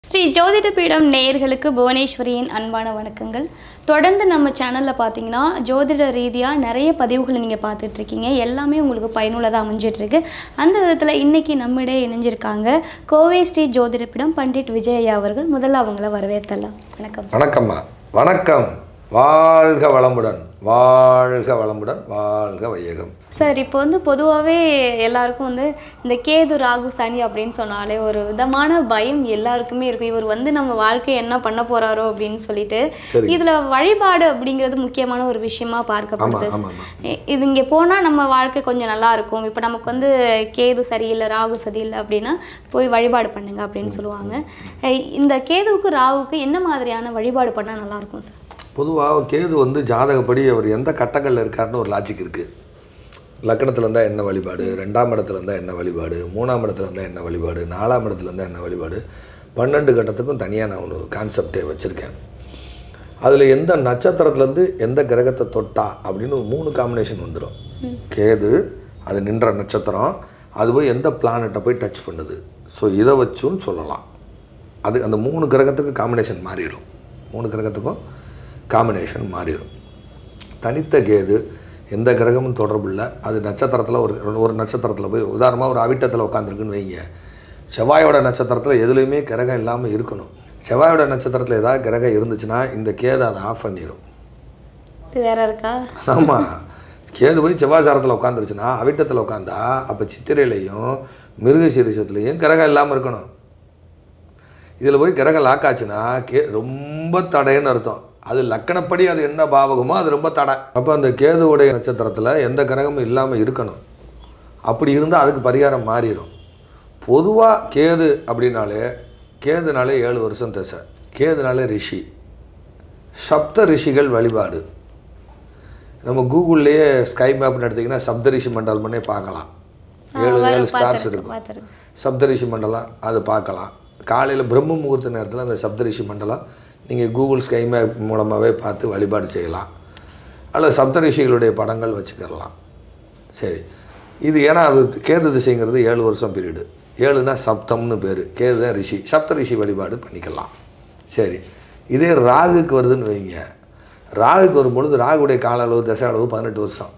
ஸ்ரீ ஜோதிட பீடம் நேயர்களுக்கு புவனேஸ்வரியின் அன்பான வணக்கங்கள் தொடர்ந்து நம்ம சேனலில் பார்த்தீங்கன்னா ஜோதிட ரீதியாக நிறைய பதிவுகளை நீங்கள் பார்த்துட்டு இருக்கீங்க எல்லாமே உங்களுக்கு பயனுள்ளதாக அமைஞ்சிட்டு இருக்கு அந்த விதத்தில் இன்னைக்கு நம்மிடையே இணைஞ்சிருக்காங்க கோவை ஸ்ரீ ஜோதிட பீடம் பண்டிட் விஜய் ஐயா அவர்கள் முதல்ல அவங்கள வரவேற்றலாம் வணக்கம் வணக்கம்மா வணக்கம் வாழ்க வளமுடன் வாழ்க வளமுடன் வாழ்க வையகம் சார் இப்போ வந்து பொதுவாகவே எல்லாருக்கும் வந்து இந்த கேது ராகு சனி அப்படின்னு சொன்னாலே ஒரு விதமான பயம் எல்லாருக்குமே இருக்கும் இவர் வந்து நம்ம வாழ்க்கை என்ன பண்ண போறாரோ அப்படின்னு சொல்லிட்டு சரி. இதுல வழிபாடு அப்படிங்கிறது முக்கியமான ஒரு விஷயமா ஆமாம் பார்க்கப்படுது ஆமாம் ஆமாம் இ- இது இங்கே போனால் நம்ம வாழ்க்கை கொஞ்சம் நல்லா இருக்கும் இப்போ நமக்கு வந்து கேது சரியில்லை ராகு சரியில்லை அப்படின்னா போய் வழிபாடு பண்ணுங்க அப்படின்னு சொல்லுவாங்க அஹ் இந்த கேதுவுக்கு ராகுக்கு என்ன மாதிரியான வழிபாடு பண்ணால் நல்லா இருக்கும் சார் பொதுவாக கேது வந்து ஜாதகப்படி அவர் எந்த கட்டங்களில் இருக்காருன்னு ஒரு லாஜிக் இருக்குது லக்கணத்தில் இருந்தால் என்ன வழிபாடு ரெண்டாம் இடத்துல இருந்தால் என்ன வழிபாடு மூணாம் இடத்துல இருந்தால் என்ன வழிபாடு நாலாம் இடத்துல இருந்தால் என்ன வழிபாடு பன்னெண்டு கட்டத்துக்கும் தனியாக நான் ஒரு கான்செப்டே வச்சுருக்கேன் அதில் எந்த நட்சத்திரத்துலேருந்து எந்த கிரகத்தை தொட்டா அப்படின்னு ஒரு மூணு காம்பினேஷன் வந்துடும் கேது அது நின்ற நட்சத்திரம் அது போய் எந்த பிளானட்டை போய் டச் பண்ணுது ஸோ இதை வச்சும் சொல்லலாம் அது அந்த மூணு கிரகத்துக்கு காம்பினேஷன் மாறிடும் மூணு கிரகத்துக்கும் காம்பினேஷன் மாறிடும் தனித்த கேது எந்த கிரகமும் தொடர்பில்லை அது நட்சத்திரத்தில் ஒரு ஒரு நட்சத்திரத்தில் போய் உதாரணமாக ஒரு அவிட்டத்தில் உட்காந்துருக்குன்னு வைங்க செவ்வாயோட நட்சத்திரத்தில் எதுலேயுமே கிரகம் இல்லாமல் இருக்கணும் செவ்வாயோட நட்சத்திரத்தில் ஏதாவது கிரகம் இருந்துச்சுன்னா இந்த கேது அதை ஆஃப் பண்ணிடும் இது வேற இருக்கா ஆமாம் கேது போய் செவ்வாய்சாரத்தில் உட்காந்துருச்சுன்னா அவிட்டத்தில் உட்காந்தா அப்போ சித்திரையிலையும் மிருகசீரிசத்துலேயும் கிரகம் இல்லாமல் இருக்கணும் இதில் போய் கிரகம் லாக் ஆச்சுன்னா கே ரொம்ப தடைன்னு அர்த்தம் அது லக்கணப்படி அது என்ன பாவகமோ அது ரொம்ப தடை அப்போ அந்த கேதுவுடைய நட்சத்திரத்தில் எந்த கிரகமும் இல்லாமல் இருக்கணும் அப்படி இருந்தால் அதுக்கு பரிகாரம் மாறிடும் பொதுவாக கேது அப்படின்னாலே கேதுனாலே ஏழு வருஷம் திசை கேதுனாலே ரிஷி சப்த ரிஷிகள் வழிபாடு நம்ம கூகுள்லேயே ஸ்கை மேப்னு எடுத்திங்கன்னா சப்தரிஷி மண்டலம்னே பார்க்கலாம் ஏழு ஏழு ஸ்டார்ஸ் இருக்கும் பார்த்துருக்கு சப்தரிஷி மண்டலம் அது பார்க்கலாம் காலையில் பிரம்ம முகூர்த்த நேரத்தில் அந்த சப்தரிஷி மண்டலம் நீங்கள் கூகுள் ஸ்கை மேப் மூலமாகவே பார்த்து வழிபாடு செய்யலாம் அல்லது சப்தரிஷிகளுடைய படங்கள் வச்சுக்கிடலாம் சரி இது ஏன்னா அது கேது திசைங்கிறது ஏழு வருஷம் பீரியடு ஏழுனா சப்தம்னு பேர் கேது தான் ரிஷி சப்த ரிஷி வழிபாடு பண்ணிக்கலாம் சரி இதே ராகுக்கு வருதுன்னு வைங்க ராகுக்கு வரும்பொழுது ராகுடைய கால அளவு தசை அளவு பதினெட்டு வருஷம்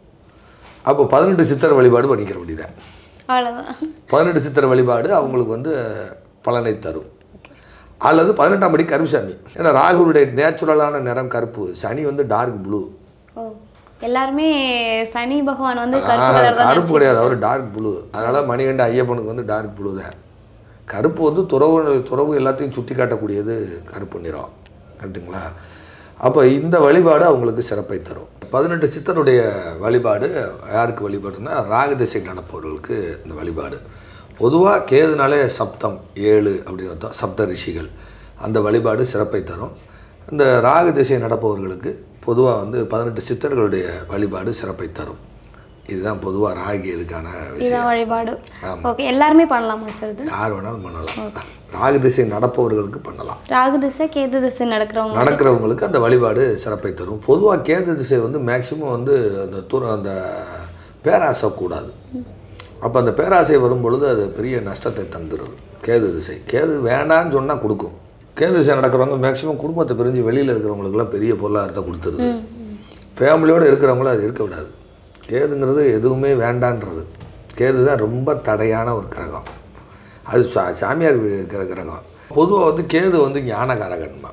அப்போ பதினெட்டு சித்தர் வழிபாடு பண்ணிக்கிற வேண்டியதான் அவ்வளோதான் பதினெட்டு சித்திர வழிபாடு அவங்களுக்கு வந்து பலனை தரும் அல்லது பதினெட்டாம் படி கருப்புசாமி ஏன்னா ராகுருடைய நேச்சுரலான நிறம் கருப்பு சனி வந்து டார்க் ப்ளூ ஓ எல்லாருமே சனி பகவான் வந்து கருப்பு கலர் தான் கருப்பு கிடையாது அவர் டார்க் ப்ளூ அதனால மணிகண்ட ஐயப்பனுக்கு வந்து டார்க் ப்ளூ தான் கருப்பு வந்து துறவு துறவு எல்லாத்தையும் சுட்டி காட்டக்கூடியது கருப்பு நிறம் கரெக்டுங்களா அப்போ இந்த வழிபாடு அவங்களுக்கு சிறப்பை தரும் பதினெட்டு சித்தருடைய வழிபாடு யாருக்கு வழிபாடுன்னா ராகு திசை நடப்பவர்களுக்கு இந்த வழிபாடு பொதுவாக கேதுனாலே சப்தம் ஏழு அப்படின்னு அர்த்தம் சப்த ரிஷிகள் அந்த வழிபாடு சிறப்பை தரும் இந்த ராகு திசை நடப்பவர்களுக்கு பொதுவாக வந்து பதினெட்டு சித்தர்களுடைய வழிபாடு சிறப்பை தரும் இதுதான் பொதுவாக ராகி இதுக்கான விஷயம் இதுதான் வழிபாடு ஓகே எல்லாருமே பண்ணலாமா சார் இது யார் வேணாலும் பண்ணலாம் ராகு திசை நடப்பவர்களுக்கு பண்ணலாம் ராகு திசை கேது திசை நடக்கிறவங்க நடக்கிறவங்களுக்கு அந்த வழிபாடு சிறப்பை தரும் பொதுவாக கேது திசை வந்து மேக்சிமம் வந்து அந்த துற அந்த பேராசை கூடாது அப்போ அந்த பேராசை வரும் பொழுது அது பெரிய நஷ்டத்தை தந்துடுது கேது திசை கேது வேண்டான்னு சொன்னால் கொடுக்கும் கேது திசை நடக்கிறவங்க மேக்சிமம் குடும்பத்தை பிரிஞ்சு வெளியில் இருக்கிறவங்களுக்குலாம் பெரிய பொருளாதாரத்தை கொடுத்துருது ஃபேமிலியோடு இருக்கிறவங்களும் அது இருக்க விடாது கேதுங்கிறது எதுவுமே வேண்டான்றது கேது தான் ரொம்ப தடையான ஒரு கிரகம் அது சா- சாமியார் வீ- இருக்கிற கிரகம் பொதுவாக வந்து கேது வந்து ஞானகாரகன்மா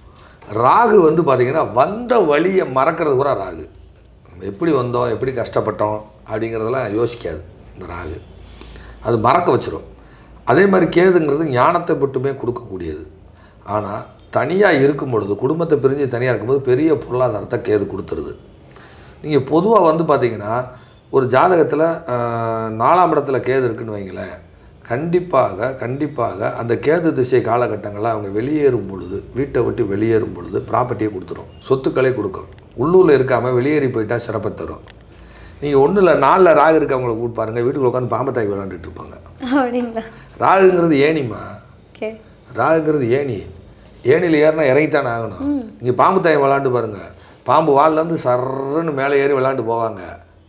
ராகு வந்து பார்த்திங்கன்னா வந்த வழியை மறக்கிறது கூட ராகு நம்ம எப்படி வந்தோம் எப்படி கஷ்டப்பட்டோம் அப்படிங்கிறதெல்லாம் யோசிக்காது இந்த ராகு அது மறக்க வச்சிரும் அதே மாதிரி கேதுங்கிறது ஞானத்தை மட்டுமே கொடுக்கக்கூடியது ஆனால் தனியாக இருக்கும் பொழுது குடும்பத்தை பிரிஞ்சு தனியாக இருக்கும்போது பெரிய பொருளாதாரத்தை கேது கொடுத்துருது நீங்கள் பொதுவாக வந்து பார்த்தீங்கன்னா ஒரு ஜாதகத்தில் நாலாம் இடத்துல கேது இருக்குன்னு வைங்களேன் கண்டிப்பாக கண்டிப்பாக அந்த கேது திசை காலகட்டங்களில் அவங்க வெளியேறும் பொழுது வீட்டை விட்டு வெளியேறும் பொழுது ப்ராப்பர்ட்டியை கொடுத்துரும் சொத்துக்களை கொடுக்கும் உள்ளூரில் இருக்காமல் வெளியேறி போயிட்டா சிறப்பை தரும் நீங்கள் ஒன்றும் இல்லை நாளில் ராகு இருக்கவங்கள கூப்பிட்டு பாருங்கள் வீட்டுக்குள்ள உட்காந்து பாம்பத்தாய் விளாண்டுட்டு இருப்பாங்க அப்படிங்களா ராகுங்கிறது ஏணிமா ஓகே ராகுங்கிறது ஏணி ஏணியில் ஏறினா இறங்கித்தானே ஆகணும் நீங்கள் பாம்பு தாயம் விளாண்டு பாருங்க பாம்பு வால்லேருந்து சர்றன்னு மேலே ஏறி விளாண்டு போவாங்க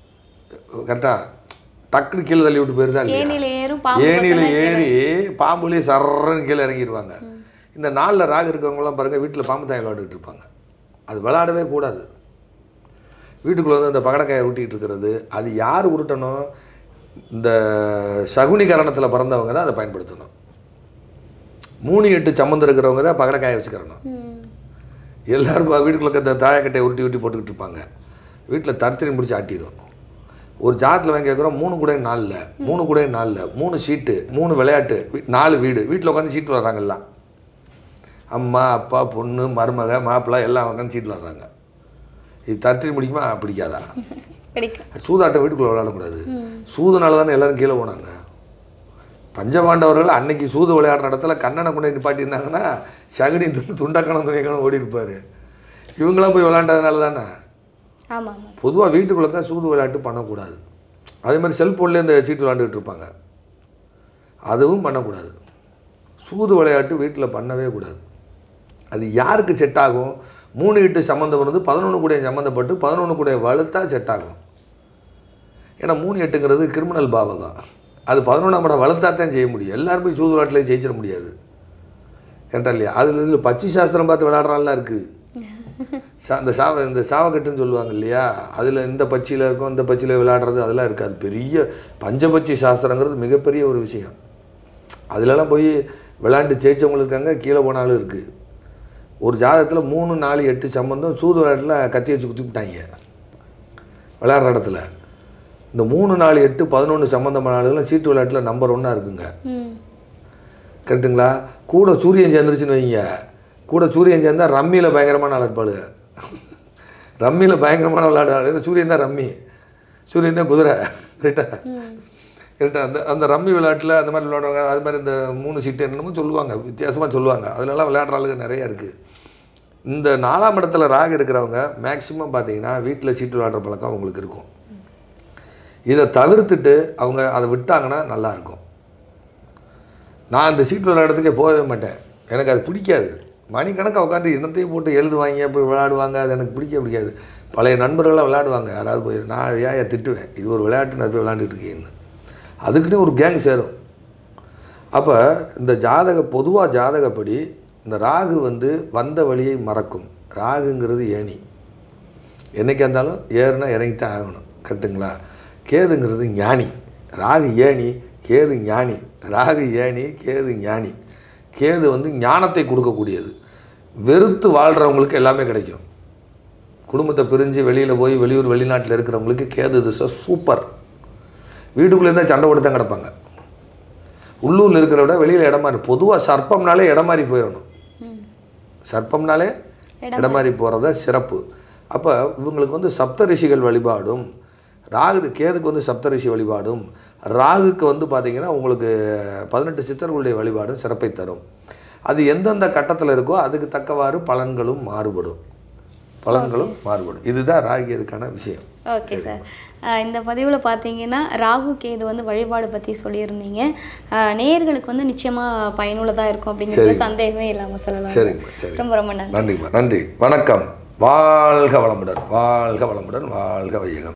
கரெக்டாக டக்குன்னு கீழே தள்ளி விட்டு போயிருந்தா இல்லையா ஏனில ஏறும் பாம்பு ஏணியில் ஏறி பாம்புலேயே சர்றன்னு கீழே இறங்கிடுவாங்க இந்த நாளில் ராகு இருக்கவங்கலாம் பாருங்கள் வீட்டில் பாம்பு தாயம் விளையாடிட்டு இருப்பாங்க அது விளையாடவே கூடாது வீட்டுக்குள்ளே வந்து இந்த பகடக்காயை உருட்டிகிட்டு இருக்கிறது அது யார் உருட்டணும் இந்த சகுனி கரணத்தில் பிறந்தவங்க தான் அதை பயன்படுத்தணும் மூணு எட்டு சம்மந்தம் இருக்கிறவங்க தான் பகடக்காயை வச்சுக்கிறணும் ம். எல்லாரும் பா- வீட்டுக்குள்ள இந்த தாயக்கட்டையை உருட்டி உருட்டி போட்டுக்கிட்டு இருப்பாங்க வீட்டில் தர்த்தனி முடிச்சு ஆட்டிடும் ஒரு ஜாதத்தில் வாங்கி கேட்குறோம் மூணு கூட நாலில் மூணு கூட நாலில் மூணு சீட்டு மூணு விளையாட்டு வீ- நாலு வீடு வீட்டில் உட்காந்து சீட்டு வர்றாங்க எல்லாம் அம்மா அப்பா பொண்ணு மருமக மாப்பிள்ளை எல்லாம் உட்காந்து சீட்டில் வர்றாங்க இது தர்த்தனி பிடிக்குமா பிடிக்காதா பிடிக்கும் சூதாட்டம் வீட்டுக்குள்ளே விளையாடக்கூடாது சூதுனால தானே எல்லாரும் கீழே போனாங்க பஞ்சபாண்டவர்கள் அன்னைக்கு சூது விளையாடுற இடத்துல கண்ணனை கொண்டு நிப்பாட்டியிருந்தாங்கன்னா சகுனி துண்டு துண்டக்கணம் துணிக்கணும் ஓடி இருப்பார் இவங்களாம் போய் விளையாண்டதுனால தானே ஆமாம் ஆமாம் பொதுவாக வீட்டுக்குள்ளே தான் சூது விளையாட்டு பண்ணக்கூடாது அதே மாதிரி செல்ஃபோன்லேயே இந்த சீட்டு விளையாண்டுக்கிட்டு இருப்பாங்க அதுவும் பண்ணக்கூடாது சூது விளையாட்டு வீட்டில் பண்ணவே கூடாது அது யாருக்கு செட் ஆகும் மூணு எட்டு சம்மந்தம் வந்து பதினொன்று கூட சம்மந்தப்பட்டு பதினொன்று கூட வலுத்தா செட் ஆகும் ஏன்னா மூணு எட்டுங்கிறது கிரிமினல் பாவம் தான் அது பதினொன்றாம் படம் வளர்த்தா தான் செய்ய முடியும் எல்லாரும் போய் சூது விளையாட்டுல ஜெயிச்சிட முடியாது கரெக்டா இல்லையா அதில் இதில் பச்சை சாஸ்திரம் பார்த்து விளையாடுறான்லாம் இருக்குது சா இந்த சாவ இந்த சாவக்கட்டுன்னு சொல்லுவாங்க இல்லையா அதில் இந்த பச்சியில் இருக்கும் இந்த பச்சியில் விளையாடுறது அதெல்லாம் இருக்காது பெரிய பஞ்சபட்சி சாஸ்திரங்கிறது மிகப்பெரிய ஒரு விஷயம் அதுலலாம் போய் விளையாண்டு ஜெயிச்சவங்களும் இருக்காங்க கீழே போனாலும் இருக்குது ஒரு ஜாதகத்தில் மூணு நாலு எட்டு சம்பந்தம் சூது விளையாட்டில் கத்தி வச்சு குத்திவிட்டாங்க விளையாடுற இடத்துல இந்த மூணு நாலு எட்டு பதினொன்று சம்மந்தமான ஆளுகளும் சீட்டு விளையாட்டில் நம்பர் ஒன்னாக இருக்குங்க ம் கரெக்டுங்களா கூட சூரியன் சேர்ந்துருச்சுன்னு வைங்க கூட சூரியன் சேர்ந்தால் ரம்மியில் பயங்கரமான ஆள் இருப்பாளுங்க ரம்மியில் பயங்கரமான விளையாடு ஏன்னா சூரியன் தான் ரம்மி சூரியன் தான் குதிரை கரெக்டா கரெக்டாக அந்த அந்த ரம்மி விளையாட்டில் அந்த மாதிரி விளையாடுவாங்க அது மாதிரி இந்த மூணு சீட்டு என்னென்னமோ சொல்லுவாங்க வித்தியாசமாக சொல்லுவாங்க அதுலலாம் விளையாடுற ஆளுங்க நிறைய இருக்குது இந்த நாலாம் இடத்துல ராகு இருக்கிறவங்க மேக்ஸிமம் பார்த்தீங்கன்னா வீட்டில் சீட்டு விளையாடுற பழக்கம் அவங்களுக்கு இருக்கும் இதை தவிர்த்துட்டு அவங்க அதை விட்டாங்கன்னா நல்லா இருக்கும் நான் இந்த சீட்டு விளையாடுறதுக்கே போகவே மாட்டேன் எனக்கு அது பிடிக்காது மணிக்கணக்காக உட்காந்து என்னத்தையும் போட்டு எழுதுவாங்க போய் விளையாடுவாங்க அது எனக்கு பிடிக்க பிடிக்காது பழைய நண்பர்கள்லாம் விளையாடுவாங்க யாராவது போய் நான் ஏன் ஏன் திட்டுவேன் இது ஒரு விளையாட்டு நான் போய் விளையாண்டுட்டு இருக்கேன்னு அதுக்குன்னே ஒரு கேங் சேரும் அப்போ இந்த ஜாதக பொதுவாக ஜாதகப்படி இந்த ராகு வந்து வந்த வழியை மறக்கும் ராகுங்கிறது ஏணி என்னைக்கா இருந்தாலும் ஏறுனா இறங்கித்தான் ஆகணும் கரெக்டுங்களா கேதுங்கிறது ஞானி ராகு ஏணி கேது ஞானி ராகு ஏணி கேது ஞானி கேது வந்து ஞானத்தை கொடுக்கக்கூடியது வெறுத்து வாழ்கிறவங்களுக்கு எல்லாமே கிடைக்கும் குடும்பத்தை பிரிஞ்சு வெளியில் போய் வெளியூர் வெளிநாட்டில் இருக்கிறவங்களுக்கு கேது திசை சூப்பர் வீட்டுக்குள்ளே தான் சண்டை போட்டு தான் கிடப்பாங்க உள்ளூரில் இருக்கிற விட வெளியில் இடம் மாறி பொதுவாக சர்ப்பம்னாலே இடம் மாறி போயிடணும் ம் சர்ப்பம்னாலே இடம் மாறி போகிறத சிறப்பு அப்போ இவங்களுக்கு வந்து சப்த ரிஷிகள் வழிபாடும் ராகு கேதுக்கு வந்து சப்த ரிஷி வழிபாடும் ராகுக்கு வந்து பார்த்திங்கன்னா உங்களுக்கு பதினெட்டு சித்தர்களுடைய வழிபாடும் சிறப்பை தரும் அது எந்தெந்த கட்டத்தில் இருக்கோ அதுக்கு தக்கவாறு பலன்களும் மாறுபடும் பலன்களும் மாறுபடும் இதுதான் ராகு இதுக்கான விஷயம் ஓகே சார் அஹ் இந்த பதிவில் பார்த்தீங்கன்னா ராகு கேது வந்து வழிபாடு பற்றி சொல்லியிருந்தீங்க அஹ் நேயர்களுக்கு வந்து நிச்சயமாக பயனுள்ளதாக இருக்கும் அப்படிங்கிறது சரிங்க. சந்தேகமே இல்லாமல் சொல்லலாம் சரிங்க சரி ரொம்ப ரொம்ப நன்றி நன்றிம்மா நன்றி வணக்கம் வாழ்க வளமுடன் வாழ்க வளமுடன் வாழ்க வையகம்